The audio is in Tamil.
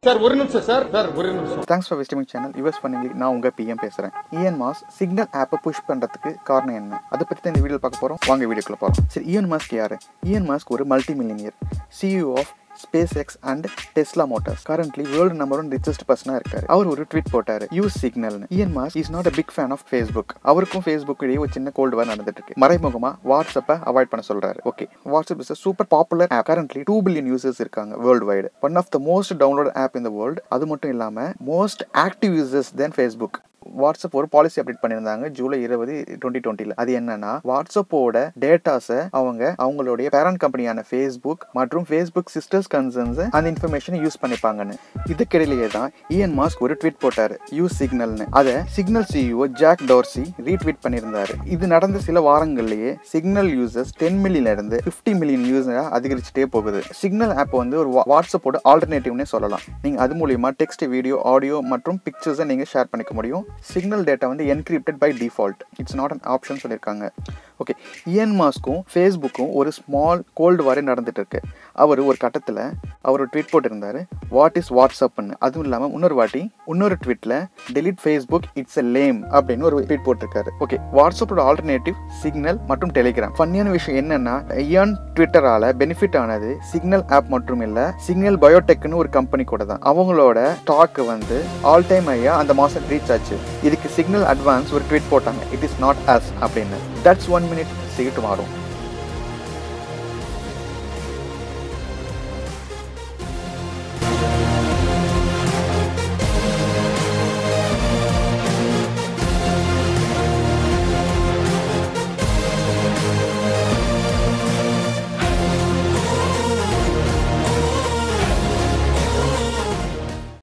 சார் ஒரு நிமிஷம் சார் சார் ஒரு நிமிஷம் தேங்க்ஸ் ஃபார் விசிட்டிங் சேனல் யூஎஸ் பண்ணி நான் உங்க பிஎம் பேசுறேன் இஎன் மாஸ் சிக்னல் ஆப்பை புஷ் பண்றதுக்கு காரணம் என்ன அதை பத்தி தான் இந்த வீடியோ பார்க்க போறோம் வாங்க வீடியோக்குள்ள போறோம் சரி இஎன் மாஸ்க் யாரு இஎன் மாஸ்க் ஒரு multi millionaire CEO of Space X and Tesla Motors currently world number one richest பர்சனா இருக்காரு அவர் ஒரு ட்வீட் போட்டாரு யூஸ் சிக்னல்னு Elon Musk is not a big fan of Facebook அவருக்கும் ஃபேஸ்புக் இடையே ஒரு சின்ன கோல்டு வார் நடந்துட்டு இருக்கு மறைமுகமா வாட்ஸ்அப்பை அவாய்ட் பண்ண சொல்றாரு okay WhatsApp is super popular app currently two billion users இருக்காங்க worldwide one of the most download app இந்த வேர்ல்டு அது மட்டும் இல்லாம most active users then Facebook WhatsApp ஒரு பாலிசி அப்டேட் பண்ணியிருந்தாங்க ஜூலை இருபது டுவெண்ட்டி டுவெண்ட்டில அது என்னன்னா வாட்ஸ்அப்போட டேட்டாஸை அவங்க அவங்களுடைய பேரண்ட் கம்பெனியான ஃபேஸ்புக் மற்றும் ஃபேஸ்புக் சிஸ்டர்ஸ் கன்சர்ன்ஸ் அந்த இன்ஃபர்மேஷனை யூஸ் பண்ணிப்பாங்கன்னு இதுக்கிடையிலேயே தான் இஎன் மாஸ்க் ஒரு ட்வீட் போட்டாரு யூஸ் சிக்னல்னு அதை Signal CEO Jack Dorsey retweet பண்ணியிருந்தாரு இது நடந்த சில வாரங்கள்லயே சிக்னல் யூசர்ஸ் டென் மில்லியன்ல இருந்து பிப்டி மில்லியன் யூசரா அதிகரிச்சுட்டே போகுது சிக்னல் ஆப் வந்து ஒரு வா- வாட்ஸ்அப்போட ஆல்டர்னேட்டிவ்னே சொல்லலாம் நீங்க அது மூலியமா டெக்ஸ்ட் வீடியோ ஆடியோ மற்றும் பிக்சர்ஸை நீங்க ஷேர் பண்ணிக்க முடியும் சிக்னல் டேட்டா வந்து encrypted by default it's not an option சொல்லியிருக்காங்க ஓகே இஎன் மாஸ்க்கும் ஃபேஸ்புக்கும் ஒரு ஸ்மால் கோல்டு வாரே நடந்துட்டு இருக்கு அவர் ஒரு கட்டத்தில் அவர் ட்வீட் போட்டிருந்தாரு வாட் இஸ் வாட்ஸ்அப்னு அதுவும் இல்லாமல் இன்னொரு வாட்டி இன்னொரு ட்வீட்டில் delete Facebook it's a lame அப்படின்னு ஒரு ட்வீட் போட்டிருக்காரு ஓகே வாட்ஸ்அப்போட ஆல்டர்னேட்டிவ் சிக்னல் மற்றும் டெலிகிராம் ஃபன்னியான விஷயம் என்னன்னா ஐயான் ட்விட்டரால பெனிஃபிட் ஆனது சிக்னல் ஆப் மட்டும் இல்ல சிக்னல் பயோடெக்னு ஒரு கம்பெனி கூட தான் அவங்களோட ஸ்டாக் வந்து ஆல் டைம் ஐயா அந்த மாசம் ரீச் ஆச்சு இதுக்கு சிக்னல் அட்வான்ஸ் ஒரு ட்வீட் போட்டாங்க இட் இஸ் நாட் அஸ் அப்படின்னு தட்ஸ் ஒன் மினிட் சீட்டு மாறும்